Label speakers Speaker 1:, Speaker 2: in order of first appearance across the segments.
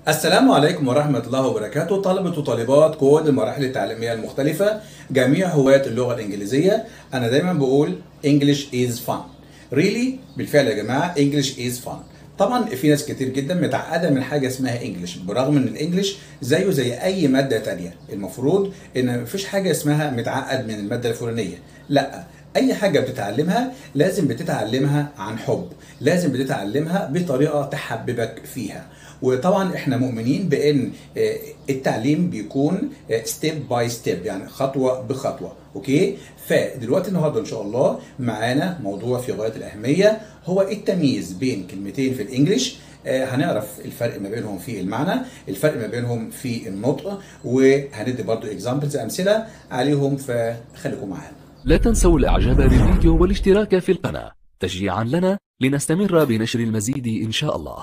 Speaker 1: السلام عليكم ورحمة الله وبركاته طلبة وطالبات كل المراحل التعليمية المختلفة جميع هواة اللغة الإنجليزية أنا دايما بقول English is fun really بالفعل يا جماعة English is fun طبعا في ناس كتير جدا متعقده من حاجه اسمها انجلش برغم ان الانجليش زيه زي اي ماده تانية المفروض ان مفيش حاجه اسمها متعقد من الماده الفلانيه لا اي حاجه بتتعلمها لازم بتتعلمها عن حب لازم بتتعلمها بطريقه تحببك فيها وطبعا احنا مؤمنين بان التعليم بيكون ستيب باي ستيب يعني خطوه بخطوه اوكي فدلوقتي النهارده ان شاء الله معانا موضوع في غايه الاهميه هو التمييز بين كلمتين في الانجليش هنعرف الفرق ما بينهم في المعنى الفرق ما بينهم في النطق وهندي برضو اكزامبلز امثله عليهم فخليكم معانا
Speaker 2: لا تنسوا الاعجاب بالفيديو والاشتراك في القناة تشجيعا لنا لنستمر بنشر المزيد ان شاء الله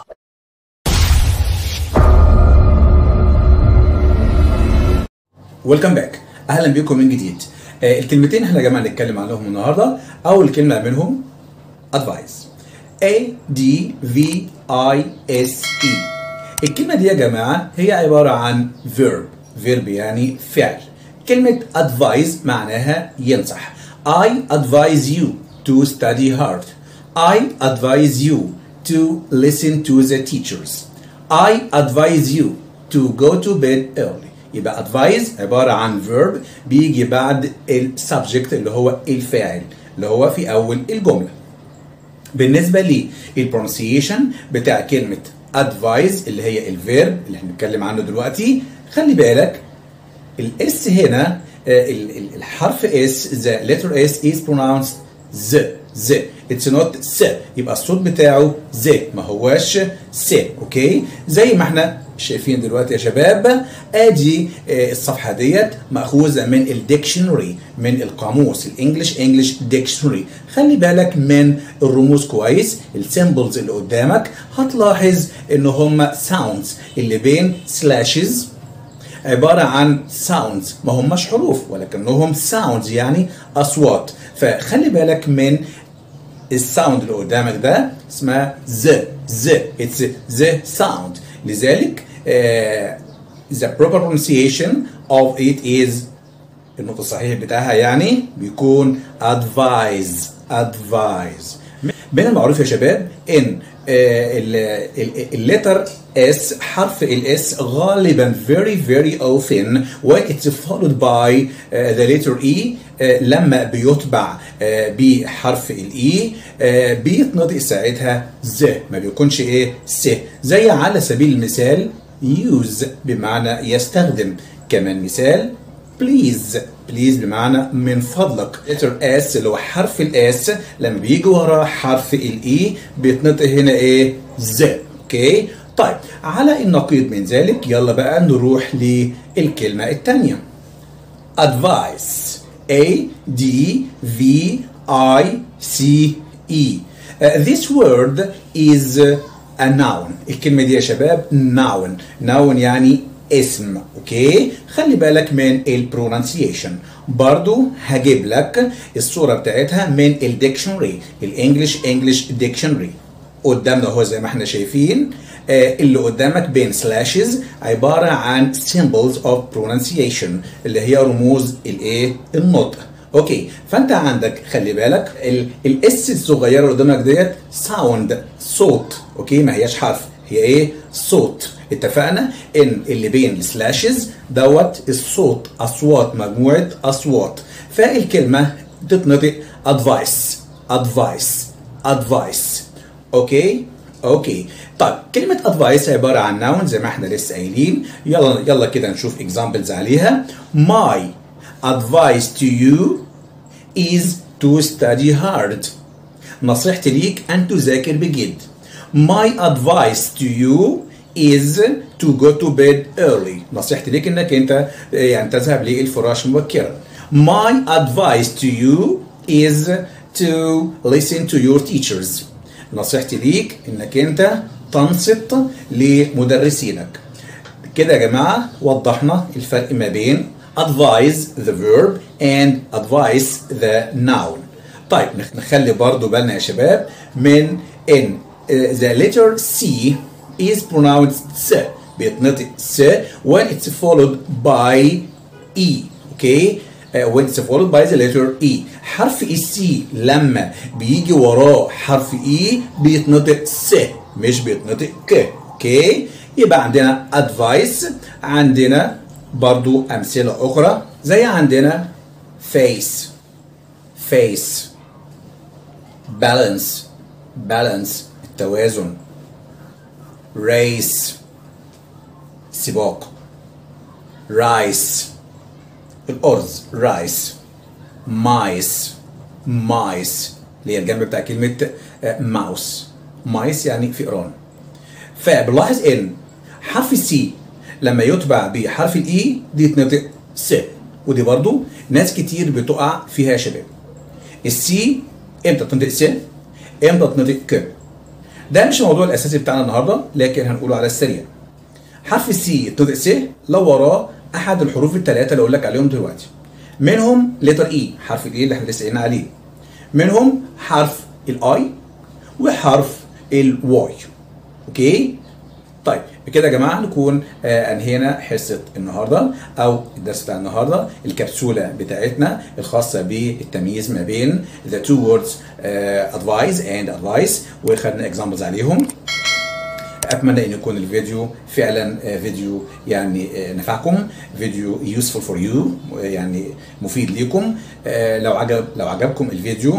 Speaker 1: ويلكم باك اهلا بكم من جديد آه الكلمتين احنا يا جماعه هنتكلم عنهم النهارده اول كلمه منهم ادفايس A D V I S E الكلمه دي يا جماعه هي عباره عن verb verb يعني فعل كلمه advise معناها ينصح I advise you to study hard I advise you to listen to the teachers I advise you to go to bed early يبقى advise عبارة عن verb بيجي بعد السبجكت اللي هو الفاعل اللي هو في أول الجملة بالنسبة للبرونسيشن بتاع كلمة advise اللي هي الفيرب اللي احنا بنتكلم عنه دلوقتي خلي بالك الاس هنا الحرف اس the letter s is pronounced z z it's not س يبقى الصوت بتاعه ز ما هواش س اوكي زي ما احنا شايفين دلوقتي يا شباب ادي الصفحه ديت ماخوذه من الديكشنري من القاموس الانجليش انجليش ديكشنري خلي بالك من الرموز كويس السيمبلز اللي قدامك هتلاحظ ان هم ساوندز اللي بين سلاشز عبارة عن ساوندز ما هماش حروف ولكنهم ساوندز يعني أصوات فخلي بالك من الساوند اللي قدامك ده اسمها ز ز اتس ز ساوند لذلك uh, the proper pronunciation of it is النطق الصحيح بتاعها يعني بيكون advise advise من المعروف يا شباب ان اللتر اس حرف الاس غالبا very very often when it's followed by uh, the letter e uh, لما بيتبع uh, بحرف الاي بيتنطق ساعتها ز ما بيكونش ايه س زي على سبيل المثال use بمعنى يستخدم كمان مثال please بليز بمعنى من فضلك letter اس اللي هو حرف الاس لما بيجي وراه حرف الاي بيتنطق هنا ايه ز اوكي طيب على النقيض من ذلك يلا بقى نروح للكلمة الثانية advice A D V I C E uh, this word is a noun الكلمة دي يا شباب noun noun يعني اسم اوكي خلي بالك من البرونانسيشن برضو هجيب لك الصورة بتاعتها من الديكشنري الانجليش انجليش ديكشنري قدامنا اهو زي ما احنا شايفين آه اللي قدامك بين سلاشز عبارة عن symbols of pronunciation اللي هي رموز الايه النطق اوكي فانت عندك خلي بالك الاس الصغيره اللي قدامك ديت ساوند صوت اوكي ما هياش حرف هي ايه صوت اتفقنا ان اللي بين السلاشز دوت الصوت اصوات مجموعه اصوات فالكلمه تتنطق ادفايس ادفايس ادفايس اوكي اوكي طيب كلمة ادفايس عبارة عن ناون زي ما احنا لسه قايلين يلا يلا كده نشوف اكزامبلز عليها my advice to you is to study hard نصيحتي ليك ان تذاكر بجد my advice to you is to go to bed early نصيحتي ليك انك انت يعني تذهب للفراش مبكرا my advice to you is to listen to your teachers نصيحتي ليك انك انت تنصت لمدرسينك كده يا جماعه وضحنا الفرق ما بين advise the verb and advice the noun طيب نخلي برضو بالنا يا شباب من ان the letter C is pronounced س بيتنطق س when it's followed by E اوكي uh, when it's followed by the letter E حرف السي لما بيجي وراه حرف E بيتنطق س مش بيتنطق ك اوكي يبقى عندنا advice عندنا برضو أمثلة أخرى زي عندنا face face balance balance التوازن race سباق rice الأرز رايس مايس مايس اللي هي الجنب بتاع كلمة ماوس مايس يعني فئران فبنلاحظ ان حرف السي لما يتبع بحرف الاي دي يتنطق س ودي برضو ناس كتير بتقع فيها يا شباب السي امتى تنطق س امتى تنطق ك ده مش الموضوع الاساسي بتاعنا النهارده لكن هنقوله على السريع حرف السي يتنطق س لو وراه احد الحروف الثلاثه اللي اقول لك عليهم دلوقتي منهم لتر اي حرف الاي اللي احنا لسه قايلين عليه منهم حرف الاي وحرف الواي اوكي طيب بكده يا جماعه نكون آه انهينا حصه النهارده او الدرس بتاع النهارده الكبسوله بتاعتنا الخاصه بالتمييز ما بين the two words uh, advise and advice وخدنا examples عليهم اتمنى ان يكون الفيديو فعلا فيديو يعني نفعكم فيديو useful for you يعني مفيد ليكم لو عجب لو عجبكم الفيديو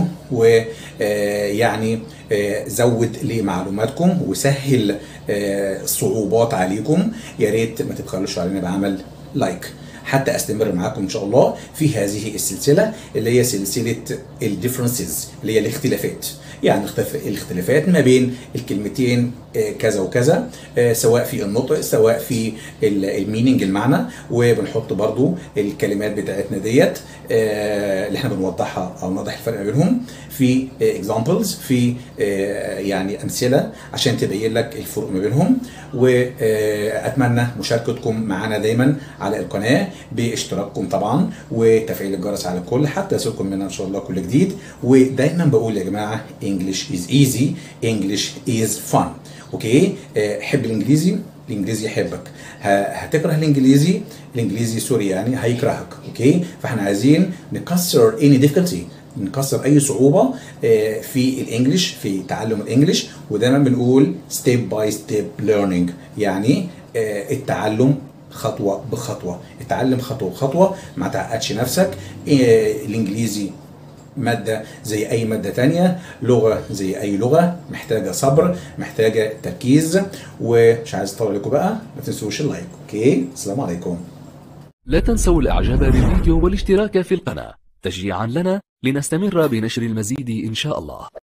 Speaker 1: ويعني زود لمعلوماتكم وسهل الصعوبات عليكم يا ريت ما تبخلوش علينا بعمل لايك حتى استمر معاكم ان شاء الله في هذه السلسله اللي هي سلسله الديفرنسز اللي هي الاختلافات يعني الاختلافات ما بين الكلمتين كذا وكذا سواء في النطق سواء في الميننج المعنى وبنحط برضو الكلمات بتاعتنا ديت اللي احنا بنوضحها او نوضح الفرق بينهم في examples في يعني امثله عشان تبين لك الفروق ما بينهم واتمنى مشاركتكم معنا دايما على القناه باشتراككم طبعا وتفعيل الجرس على الكل حتى يصلكم منا ان شاء الله كل جديد ودايما بقول يا جماعه English is easy English is fun اوكي حب الانجليزي الانجليزي يحبك هتكره الانجليزي الانجليزي سوري يعني هيكرهك اوكي فاحنا عايزين نكسر any difficulty نكسر اي صعوبه في الانجليش في تعلم الانجليش ودايما بنقول ستيب باي ستيب ليرنينج يعني التعلم خطوه بخطوه اتعلم خطوه بخطوه ما تعقدش نفسك الانجليزي مادة زي أي مادة تانية لغة زي أي لغة محتاجة صبر محتاجة تركيز ومش عايز أطول عليكم بقى ما تنسوش اللايك أوكي السلام عليكم
Speaker 2: لا تنسوا الإعجاب بالفيديو والاشتراك في القناة تشجيعا لنا لنستمر بنشر المزيد إن شاء الله